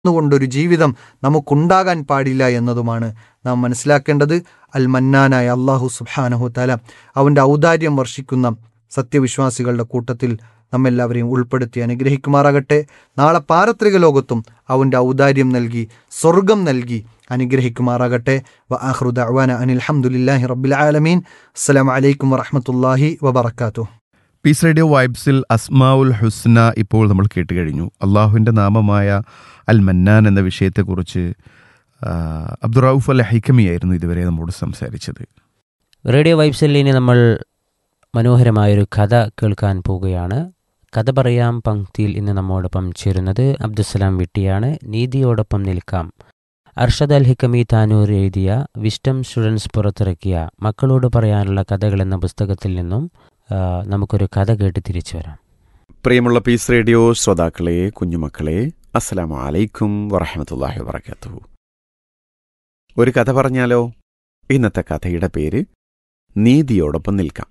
കൊണ്ടൊരു ജീവിതം നമുക്കുണ്ടാകാൻ പാടില്ല എന്നതുമാണ് നാം മനസ്സിലാക്കേണ്ടത് അൽ മന്നാനായ അള്ളാഹു സുബ്ഹാനഹു തല അവൻ്റെ ഔദാര്യം വർഷിക്കുന്ന സത്യവിശ്വാസികളുടെ കൂട്ടത്തിൽ നമ്മെല്ലാവരെയും ഉൾപ്പെടുത്തി അനുഗ്രഹിക്കുമാറാകട്ടെ നാളെ പാരത്രിക ലോകത്തും അവൻ്റെ ഔദാര്യം നൽകി സ്വർഗം നൽകി അനുഗ്രഹിക്കുമാറാകട്ടെ വ ആഹ്റുദ അവാന അനിൽ ഹംദുലില്ലാഹി റബ്ബിൽ ആലമീൻ അസ്സലാമു അലൈക്കും വറഹ്മത്തുള്ളാഹി വബറകാതുഹു പീസ് റേഡിയോ വൈബ്സിൽ അസ്മാഉൽ ഹുസ്ന ഇപ്പോൾ നമ്മൾ കേട്ട് കഴിഞ്ഞു അള്ളാഹുവിൻ്റെ നാമമായ അൽ മന്നാൻ എന്ന വിഷയത്തെക്കുറിച്ച് ആ, അബ്ദുറൌഫ് അൽ ഹൈക്കമിയായിരുന്നു ഇതുവരെ നമ്മോട് സംസാരിച്ചത് റേഡിയോ വൈബ്സിൽ ഇനി നമ്മൾ മനോഹരമായൊരു കഥ കേൾക്കാൻ പോവുകയാണ് കഥ പറയാം പങ്ക്തിയിൽ ഇന്ന് നമ്മോടൊപ്പം ചേരുന്നത് അബ്ദുസലാം വിട്ടിയാണ് നീതിയോടൊപ്പം നിൽക്കാം അർഷദ് അൽ ഹിക്കമി താനൂർ എഴുതിയ വിസ്റ്റം സ്റ്റുഡൻസ് പുറത്തിറക്കിയ മക്കളോട് പറയാനുള്ള കഥകൾ എന്ന പുസ്തകത്തിൽ നിന്നും ആ, നമുക്കൊരു കഥ കേട്ട് തിരിച്ചു വരാം പ്രിയമുള്ള പീസ് റേഡിയോ ശ്രോതാക്കളെ കുഞ്ഞുമക്കളെ അസ്സലാമു അലൈക്കും വറഹമത്തല്ലാഹി വബറകാതുഹു ഒരു കഥ പറഞ്ഞാലോ ഇന്നത്തെ കഥയുടെ പേര് നീതിയോടൊപ്പം നിൽക്കാം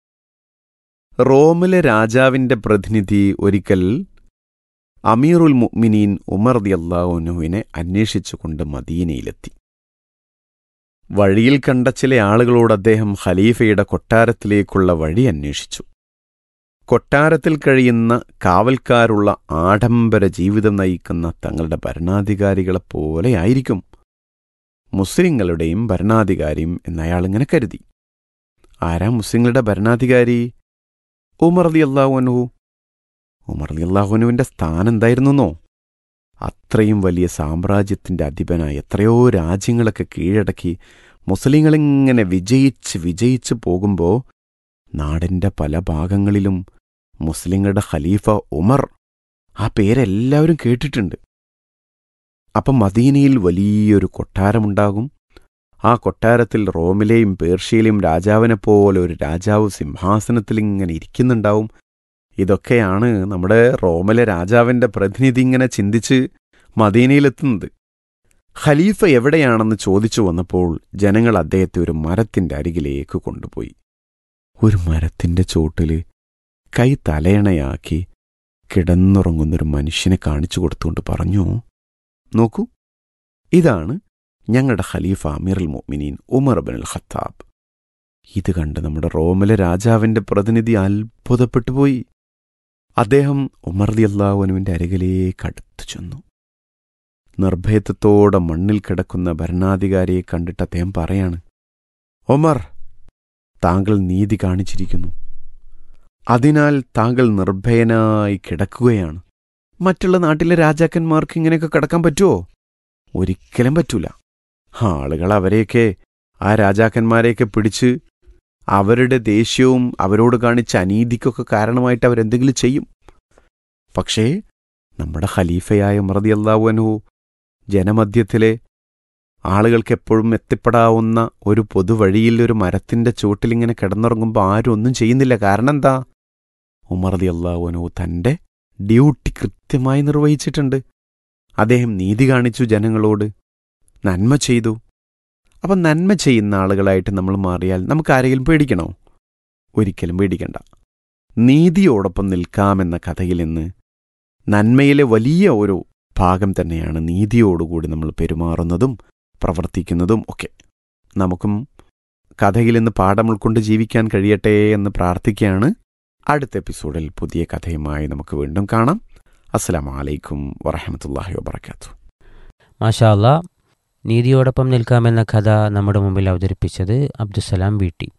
റോമിലെ രാജാവിന്റെ പ്രതിനിധി ഒരിക്കൽ അമീറുൽ മുഅ്മിനീൻ ഉമർ ദിയല്ലാഹുനുവിനെ അന്വേഷിച്ചുകൊണ്ട് മദീനയിലെത്തി വഴിയിൽ കണ്ട ചില ആളുകളോട് അദ്ദേഹം ഖലീഫയുടെ കൊട്ടാരത്തിലേക്കുള്ള വഴി അന്വേഷിച്ചു കൊട്ടാരത്തിൽ കഴിയുന്ന കാവൽക്കാരുള്ള ആഡംബര ജീവിതം നയിക്കുന്ന തങ്ങളുടെ ഭരണാധികാരികളെപ്പോലെ ആയിരിക്കും മുസ്ലിങ്ങളുടെയും ഭരണാധികാരിയും എന്നയാളിങ്ങനെ കരുതി ആരാ മുസ്ലിങ്ങളുടെ ഭരണാധികാരി ഉമർ അലി അള്ളാഹുനു ഉമർ അലി അള്ളാഹുനുവിന്റെ സ്ഥാനം എന്തായിരുന്നോ അത്രയും വലിയ സാമ്രാജ്യത്തിന്റെ അധിപനായി എത്രയോ രാജ്യങ്ങളൊക്കെ കീഴടക്കി മുസ്ലിങ്ങളിങ്ങനെ വിജയിച്ച് വിജയിച്ച് പോകുമ്പോൾ നാടിന്റെ പല ഭാഗങ്ങളിലും മുസ്ലിങ്ങളുടെ ഖലീഫ ഉമർ ആ പേരെല്ലാവരും കേട്ടിട്ടുണ്ട് അപ്പം മദീനയിൽ വലിയൊരു കൊട്ടാരമുണ്ടാകും ആ കൊട്ടാരത്തിൽ റോമിലെയും പേർഷ്യയിലെയും രാജാവിനെ പോലെ ഒരു രാജാവ് സിംഹാസനത്തിൽ ഇങ്ങനെ ഇരിക്കുന്നുണ്ടാവും ഇതൊക്കെയാണ് നമ്മുടെ റോമിലെ രാജാവിന്റെ പ്രതിനിധി ഇങ്ങനെ ചിന്തിച്ച് മദീനയിലെത്തുന്നത് ഖലീഫ എവിടെയാണെന്ന് ചോദിച്ചു വന്നപ്പോൾ ജനങ്ങൾ അദ്ദേഹത്തെ ഒരു മരത്തിന്റെ അരികിലേക്ക് കൊണ്ടുപോയി ഒരു മരത്തിന്റെ ചോട്ടില് കൈ തലയണയാക്കി കിടന്നുറങ്ങുന്നൊരു മനുഷ്യനെ കാണിച്ചു കൊടുത്തുകൊണ്ട് പറഞ്ഞു നോക്കൂ ഇതാണ് ഞങ്ങളുടെ ഖലീഫ അമീറുൽ മുഅ്മിനീൻ ഉമർ ബിൻ അൽ ഖത്താബ് ഇത് കണ്ട് നമ്മുടെ റോമിലെ രാജാവിന്റെ പ്രതിനിധി അത്ഭുതപ്പെട്ടു പോയി അദ്ദേഹം ഉമർ ദി അള്ളാഹുനുവിന്റെ അരികിലേക്ക് അടുത്തു ചെന്നു നിർഭയത്വത്തോടെ മണ്ണിൽ കിടക്കുന്ന ഭരണാധികാരിയെ കണ്ടിട്ട് അദ്ദേഹം പറയാണ് ഒമർ താങ്കൾ നീതി കാണിച്ചിരിക്കുന്നു അതിനാൽ താങ്കൾ നിർഭയനായി കിടക്കുകയാണ് മറ്റുള്ള നാട്ടിലെ രാജാക്കന്മാർക്ക് ഇങ്ങനെയൊക്കെ കിടക്കാൻ പറ്റുമോ ഒരിക്കലും പറ്റൂല ആളുകൾ അവരെയൊക്കെ ആ രാജാക്കന്മാരെയൊക്കെ പിടിച്ച് അവരുടെ ദേഷ്യവും അവരോട് കാണിച്ച അനീതിക്കൊക്കെ കാരണമായിട്ട് അവരെന്തെങ്കിലും ചെയ്യും പക്ഷേ നമ്മുടെ ഖലീഫയായ മറതി അള്ളാഹുവനു ജനമധ്യത്തിലെ ആളുകൾക്ക് എപ്പോഴും എത്തിപ്പെടാവുന്ന ഒരു പൊതുവഴിയിൽ ഒരു മരത്തിന്റെ ചുവട്ടിലിങ്ങനെ കിടന്നുറങ്ങുമ്പോൾ ആരും ഒന്നും ചെയ്യുന്നില്ല കാരണം എന്താ ഉമർദി അള്ളാഹുനു തന്റെ ഡ്യൂട്ടി കൃത്യമായി നിർവഹിച്ചിട്ടുണ്ട് അദ്ദേഹം നീതി കാണിച്ചു ജനങ്ങളോട് നന്മ ചെയ്തു അപ്പം നന്മ ചെയ്യുന്ന ആളുകളായിട്ട് നമ്മൾ മാറിയാൽ നമുക്ക് ആരെങ്കിലും പേടിക്കണോ ഒരിക്കലും പേടിക്കണ്ട നീതിയോടൊപ്പം നിൽക്കാമെന്ന കഥയിൽ നിന്ന് നന്മയിലെ വലിയ ഒരു ഭാഗം തന്നെയാണ് നീതിയോടുകൂടി നമ്മൾ പെരുമാറുന്നതും പ്രവർത്തിക്കുന്നതും ഒക്കെ നമുക്കും കഥയിൽ നിന്ന് പാഠം ഉൾക്കൊണ്ട് ജീവിക്കാൻ കഴിയട്ടെ എന്ന് പ്രാർത്ഥിക്കുകയാണ് അടുത്ത എപ്പിസോഡിൽ പുതിയ കഥയുമായി നമുക്ക് വീണ്ടും കാണാം അസ്സലാമലൈക്കും വറഹമത്തല്ലാഹി വബർക്കാത്തു മാഷാ അല്ലാ നീതിയോടൊപ്പം നിൽക്കാമെന്ന കഥ നമ്മുടെ മുമ്പിൽ അവതരിപ്പിച്ചത് അബ്ദുസലാം വീട്ടി